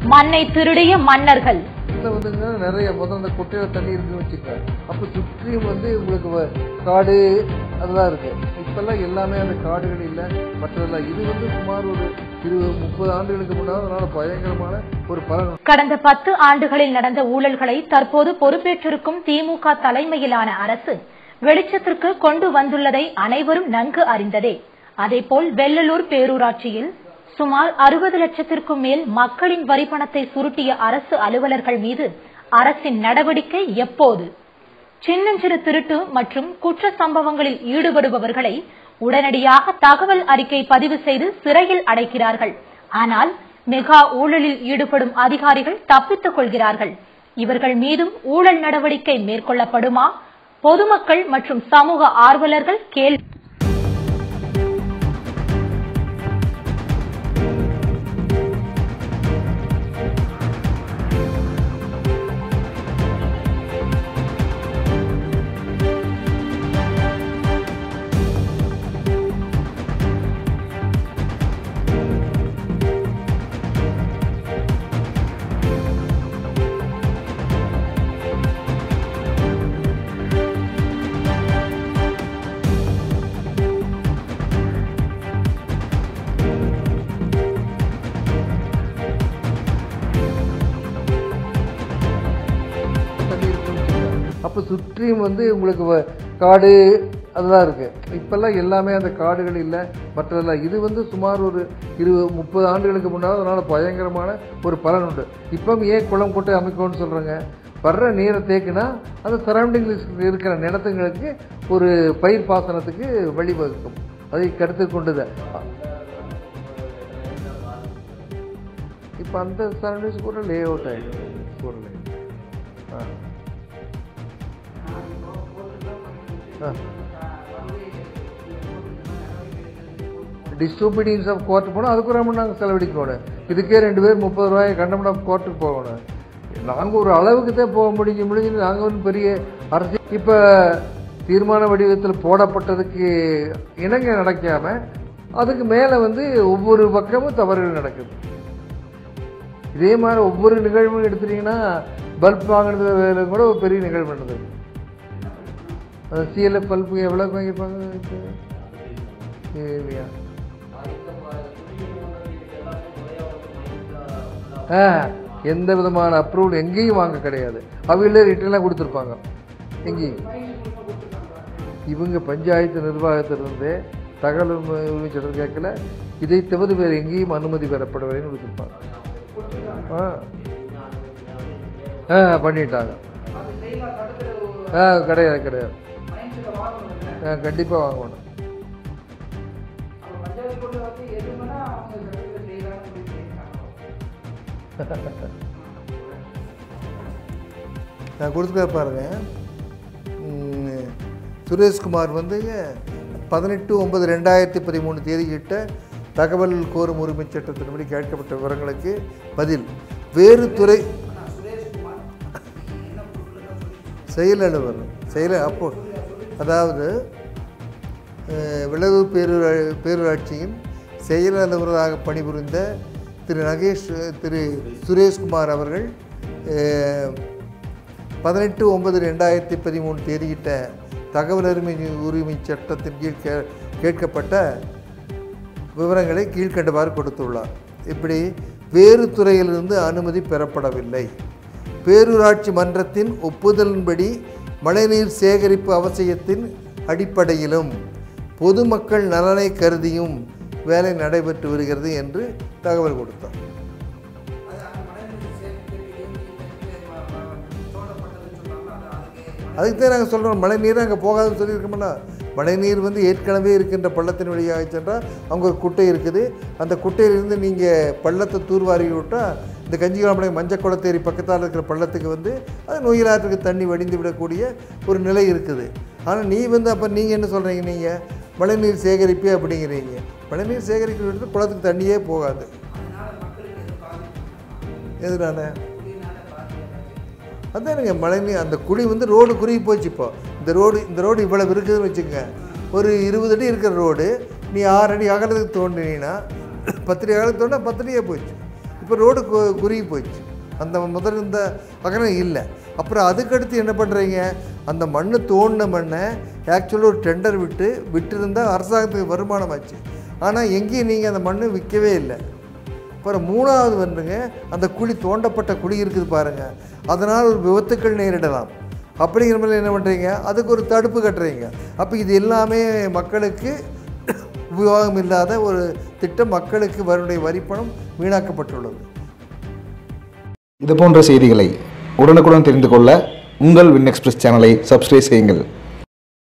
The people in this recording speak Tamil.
மண்ணை திருடிய மன்னர்கள் இதில் வந்துங்க நிறைய முதல்ல அந்த குட்டையில தண்ணி இருக்குன்னு வச்சுக்க அப்போ சுற்றியும் வந்து உங்களுக்கு வ- காடு அதெல்லாம் இருக்கு இப்பெல்லாம் எல்லாமே அந்த காடுகள் இல்லை மற்றதெல்லாம் இது வந்து சுமார் ஒரு இருபது முப்பது ஆண்டுகளுக்கு முன்னாடி அதனால பயங்கரமான ஒரு பலன் கடந்த பத்து ஆண்டுகளில் நடந்த ஊழல்களை தற்போது பொறுப்பேற்றிருக்கும் திமுக தலைமையிலான அரசு வெளிச்சத்திற்கு கொண்டு வந்துள்ளதை அனைவரும் நன்கு அறிந்ததே அதேபோல் வெள்ளலூர் பேரூராட்சியில் சுமார் அறுபது லட்சத்திற்கும் மேல் மக்களின் வரிப்பணத்தை சுருட்டிய அரசு அலுவலர்கள் மீது அரசின் நடவடிக்கை எப்போது சின்னஞ்சிறு திருட்டு மற்றும் குற்ற சம்பவங்களில் ஈடுபடுபவர்களை உடனடியாக தகவல் அறிக்கை பதிவு செய்து சிறையில் அடைக்கிறார்கள் ஆனால் மெகா ஊழலில் ஈடுபடும் அதிகாரிகள் தப்பித்துக் கொள்கிறார்கள் இவர்கள் மீதும் ஊழல் நடவடிக்கை மேற்கொள்ளப்படுமா பொதுமக்கள் மற்றும் சமூக ஆர்வலர்கள் கேள்வி தண்ணி இருக்குன்னு வச்சுக்க அப்போ சுற்றியும் வந்து உங்களுக்கு வ- காடு அதெல்லாம் இருக்கு இப்பெல்லாம் எல்லாமே அந்த காடுகள் இல்லை மற்றதெல்லாம் இது வந்து சுமார் ஒரு இருபது முப்பது ஆண்டுகளுக்கு முன்னால் அதனால பயங்கரமான ஒரு பலன் உண்டு இப்போ ஏன் குளம் கொட்டை அமைக்கணும்னு சொல்கிறாங்க வர்ற நீரை தேக்குனா அந்த சரௌண்டிங்கில் இருக்கிற நிலத்துங்களுக்கு ஒரு பயிர் பாசனத்துக்கு வழிவகுக்கும் அதை கருத்தில் கொண்டது இப்போ அந்த சரௌண்டிங்ஸ் கூட லே அவுட் ஆகிடும் ஃபோர் லைன் ஆ ஆ டிஸ்டோபீடியன்ஸ் ஆஃப் கோர்ட் போனால் அதுக்கு ரொம்ப நாங்கள் செலவழிக்கணும் இதுக்கே ரெண்டு பேர் முப்பது ரூபாய் கண்டமன் ஆஃப் கோர்ட்டுக்கு போகணும் நாங்கள் ஒரு அளவுக்கு தான் போக முடிஞ்சு முடிஞ்சு நாங்கள் வந்து பெரிய அரசியல் இப்போ தீர்மான வடிவத்தில் போடப்பட்டதுக்கு இணங்க நடக்காம அதுக்கு மேலே வந்து ஒவ்வொரு பக்கமும் தவறுகள் நடக்குது இதே மாதிரி ஒவ்வொரு நிகழ்வும் எடுத்துட்டீங்கன்னா பல்ப் வாங்கினது வேலை கூட ஒரு பெரிய நிகழ்வு நடந்தது சிஎல்எஃப் பல்பு எவ்வளோ வாங்கியிருப்பாங்க இப்போ இல்லையா ஆ எந்த விதமான அப்ரூவல் எங்கேயும் வாங்க கிடையாது அவங்களே ரிட்டர்னாக கொடுத்துருப்பாங்க எங்கேயும் இவங்க பஞ்சாயத்து நிர்வாகத்திலிருந்தே தகவல் உரிமை உரிமை சட்டம் கேட்கல இதை தவிர வேறு எங்கேயும் அனுமதி பெறப்படவில்லைன்னு கொடுத்துருப்பாங்க ஆ ஆ பண்ணிட்டாங்க ஆ கிடையாது கிடையாது ஆ கண்டிப்பாக வாங்கணும் நான் கொடுத்துக்க பாருங்க ம், சுரேஷ்குமார் வந்து பதினெட்டு ஒன்பது ரெண்டாயிரத்தி பதிமூணு தேதியிட்ட தகவல் கோரும் உரிமை சட்டத்தின்படி கேட்கப்பட்ட விவரங்களுக்கு பதில் வேறு துறை செயல் அலுவலர் செயல அப்போ அதாவது அஹ், விளவூர் பேரூரா பேரூராட்சியின் செயல் அலுவலராக பணிபுரிந்த திரு நகேஷ் திரு சுரேஷ்குமார் அவர்கள் அஹ், பதினெட்டு ஒன்பது ரெண்டாயிரத்தி பதிமூணு தேதியிட்ட தகவல் உரிமை உரிமை சட்டத்தின் கீழ் கே கேட்கப்பட்ட விவரங்களை கீழ்க்கண்டவாறு கொடுத்துள்ளார் இப்படி வேறு துறையிலிருந்து அனுமதி பெறப்படவில்லை பேரூராட்சி மன்றத்தின் ஒப்புதலின்படி மழைநீர் சேகரிப்பு அவசியத்தின் அடிப்படையிலும் பொதுமக்கள் நலனை கருதியும் வேலை நடைபெற்று வருகிறது என்று தகவல் கொடுத்தார் அதுக்கு தான் நாங்கள் சொல்கிறோம் மழை நீர் அங்கே போகாதுன்னு சொல்லியிருக்கோம்ல மழை நீர் வந்து ஏற்கனவே இருக்கின்ற பள்ளத்தின் வழியாக சென்றால் அங்கே ஒரு குட்டை இருக்குது அந்த குட்டையிலிருந்து நீங்கள் பள்ளத்தை தூர்வாரி விட்டால் இந்த கஞ்சிகாமலை மஞ்சள் குளத்தேரி பக்கத்தால் இருக்கிற பள்ளத்துக்கு வந்து அது நொய்யலாற்றுக்கு தண்ணி வடிந்து விடக்கூடிய ஒரு நிலை இருக்குது ஆனால் நீ வந்து அப்போ நீங்கள் என்ன சொல்கிறீங்க நீங்கள் மழைநீர் சேகரிப்பு அப்படிங்கிறீங்க மழைநீர் சேகரிக்கிறது குளத்துக்கு தண்ணியே போகாது எதனால அதானுங்க மழைநீர் அந்த குழி வந்து ரோடு குறுகி போச்சு இப்போ இந்த ரோடு இந்த ரோடு இவ்வளவு இருக்குதுன்னு வச்சுக்கோங்க ஒரு இருபது அடி இருக்கிற ரோடு நீ ஆறு அடி அகலத்துக்கு தோண்டினீங்கன்னா பத்து அடி அகலத்துக்கு தோண்டா பத்து அடியே போச்சு இப்போ இப்போ ரோடு கு- குறுகி போயிடுச்சு அந்த முதல் இருந்த அகலம் இல்லை அப்புறம் அதுக்கடுத்து என்ன பண்ணுறீங்க அந்த மண் தோண்டின மண்ணை ஆக்சுவலாக ஒரு டெண்டர் விட்டு விட்டுருந்தா அரசாங்கத்துக்கு வருமானம் ஆச்சு ஆனால் எங்கேயும் நீங்கள் அந்த மண் விற்கவே இல்லை அப்புறம் மூணாவது வந்துங்க அந்த குழி தோண்டப்பட்ட குழி இருக்குது பாருங்கள் அதனால் ஒரு விபத்துக்கள் நேரிடலாம் அப்படிங்கிற மாதிரி என்ன பண்ணுறீங்க அதுக்கு ஒரு தடுப்பு கட்டுறீங்க அப்போ இது எல்லாமே மக்களுக்கு உபயோகம் இல்லாத ஒரு திட்டம் மக்களுக்கு வருடைய வரிப்பணம் வீணாக்கப்பட்டுள்ளது இது போன்ற செய்திகளை உடனுக்குடன் தெரிந்து கொள்ள உங்கள் வின் எக்ஸ்பிரஸ் சேனலை சப்ஸ்கிரைப் செய்யுங்கள்